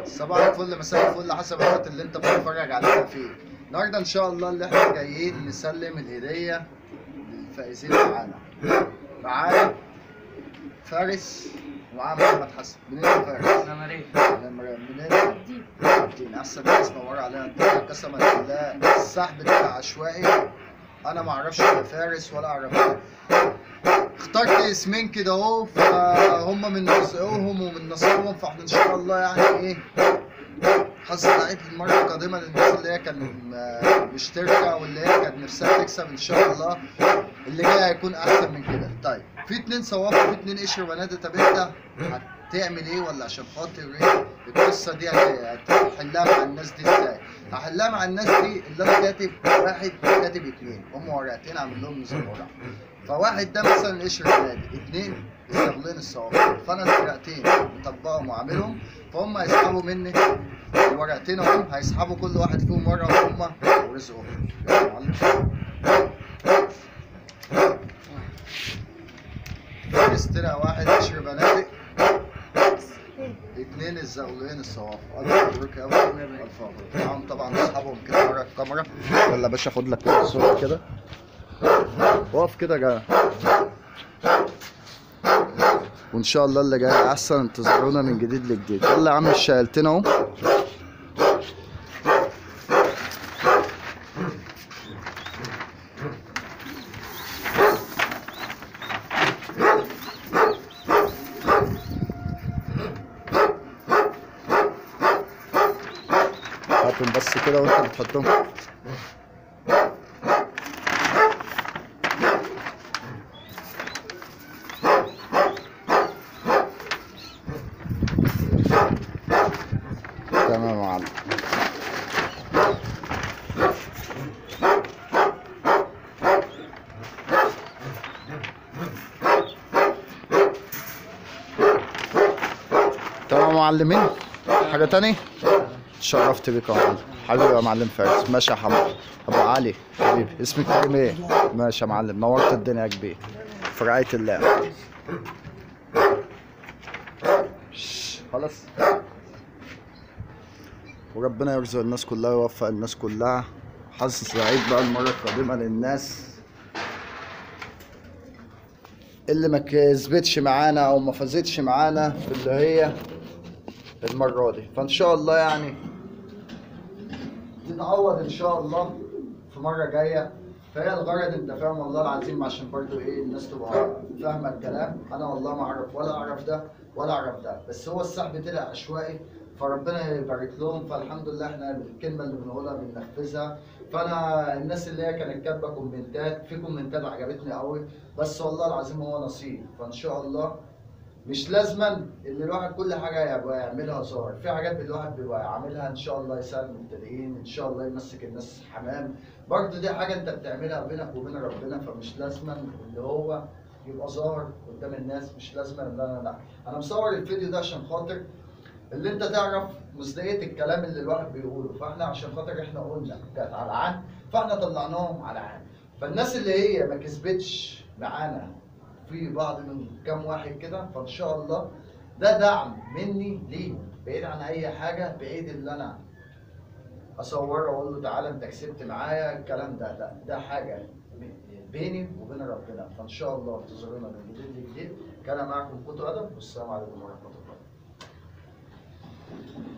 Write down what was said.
صباح الفل مساء الفل حسب الوقت اللي انت بتتفرج علينا فيه النهارده ان شاء الله اللي احنا جايين نسلم الهديه للفائزين معانا معانا فارس ومعاه محمد حسن منين يا فارس؟ انا مريض من- منين؟ عابدين احسن ناس نور علينا الدنيا قسما بالله السحب ده عشوائي انا ما اعرفش لا فارس ولا اعرف ده. اخترت اسمين كده اهو فهم من رزقهم ومن نصيبهم فاحنا ان شاء الله يعني ايه حظ سعيد المره القادمه للناس اللي هي كانت م- مشتركه واللي هي كانت نفسها تكسب ان شاء الله اللي جاي هيكون احسن من كده طيب في اتنين صوافة في اتنين قشر بنات طب انت هتعمل ايه ولا عشان خاطر ايه القصه دي هت- هتحلها مع الناس دي ازاي هحلها مع الناس دي اللي انا كاتب واحد كاتب اتنين هم ورقتين عامل لهم نظام ورق فواحد ده مثلا قشر بنات اتنين الزغلين الصوافة فانا الورقتين مطبقهم وعاملهم فهم هيسحبوا مني الورقتين اهم هيسحبوا كل واحد فيهم ورقه هم ورزقهم يلا يا معلم فارس طلع واحد قشر بنادق اتنين الزغلين الصوافة ألف مبروك يا أبو ألف مبروك معاهم طبعا أصحابهم كده ورا الكاميرا يلا يا باشا خد لك كده صورة كده واقف كده جاي وإن شاء الله اللي جاي أحسن انتظرونا من جديد لجديد يلا يا عم الشايلتين أهو هاتهم بس كده وانت بتحطهم تمام يا معلم تمام يا معلمين حاجة تاني؟ اتشرفت بيك يا معلم حبيبي يا معلم فارس ماشي يا حمد ابو علي حبيبي اسمك كريم ايه ماشي يا معلم نورت الدنيا يا كبير في رعايه الله شش، خلاص وربنا يرزق الناس كلها ويوفق الناس كلها حظ سعيد بقى المره القادمه للناس اللي ما كسبتش معانا او ما فازتش معانا في اللي هي المرة دي فإن شاء الله يعني تتعوض إن شاء الله في مرة جاية فهي الغرض أنت فاهم والله العظيم عشان برضو إيه الناس تبقى فاهمة الكلام أنا والله ما أعرف ولا أعرف ده ولا أعرف ده بس هو السحب طلع عشوائي فربنا يبارك لهم فالحمد لله احنا الكلمة اللي بنقولها بننفذها فأنا الناس اللي هي كانت كاتبة كومنتات في كومنتات عجبتني قوي بس والله العظيم هو نصيب فإن شاء الله مش لازما ان الواحد كل حاجه يبقى يعملها ظاهر في حاجات الواحد بيبقى عاملها ان شاء الله يساعد المبتدئين ان شاء الله يمسك الناس حمام برضه دي حاجه انت بتعملها بينك وبين ربنا فمش لازما اللي هو يبقى ظاهر قدام الناس مش لازما ان انا لا انا مصور الفيديو ده عشان خاطر اللي انت تعرف مصداقيه الكلام اللي الواحد بيقوله فاحنا عشان خاطر احنا قلنا كانت على عن فاحنا طلعناهم على عن فالناس اللي هي ما كسبتش معانا في بعض من كام واحد كده فان شاء الله ده دعم مني ليه بعيد عن اي حاجه بعيد اللي انا اصوره واقول له تعالى انت كسبت معايا الكلام ده لا ده حاجه بيني وبين ربنا فان شاء الله انتظرونا من جديد لجديد كان معكم كوتو ادم والسلام عليكم ورحمه الله